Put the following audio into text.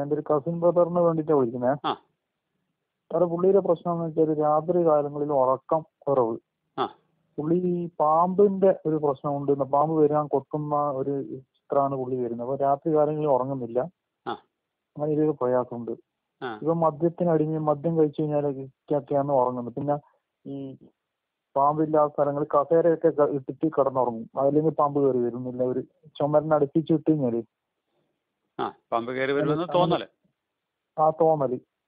എൻ്റെ ഒരു കസിൻ ബ്രദറിന് വേണ്ടിയിട്ടാണ് വിളിക്കുന്നത് ആ. സാറ് പുള്ളിയുടെ പ്രശ്നം എന്ന് വെച്ചാൽ രാത്രി കാലങ്ങളിൽ ഉറക്കം കുറവ് ആ. പുള്ളി ഈ പാമ്പിന്റെ ഒരു പ്രശ്നമുണ്ട് ന്ന പാമ്പ് വരാൻ കൊത്തുന്ന ഒരു ചിത്രമാണ് പുള്ളി വരുന്നത് അപ്പൊ രാത്രി കാലങ്ങളിൽ ഉറങ്ങുന്നില്ല ആ. അങ്ങനെ ഒരു പ്രയാസമുണ്ട് ആ. ഇപ്പൊ മദ്യത്തിന് അടിഞ്ഞ് മദ്യം കഴിച്ചു കഴിഞ്ഞാലൊക്കെയാണ് ഉറങ്ങുന്നത് പിന്നെ ഈ പാമ്പില്ലാത്ത സ്ഥലങ്ങളിൽ കസേരയൊക്കെ ക- ഇട്ടിട്ട് കിടന്നുറങ്ങും അതില്ലെങ്കിൽ പാമ്പ് കയറി വരുന്നില്ല ഒരു ചുമരിനെ അടുപ്പിച്ച് ഇട്ട് കഴിഞ്ഞാല് ആ പാമ്പ് കയറി വരുമെന്ന് തോന്നല് ആ തോന്നല്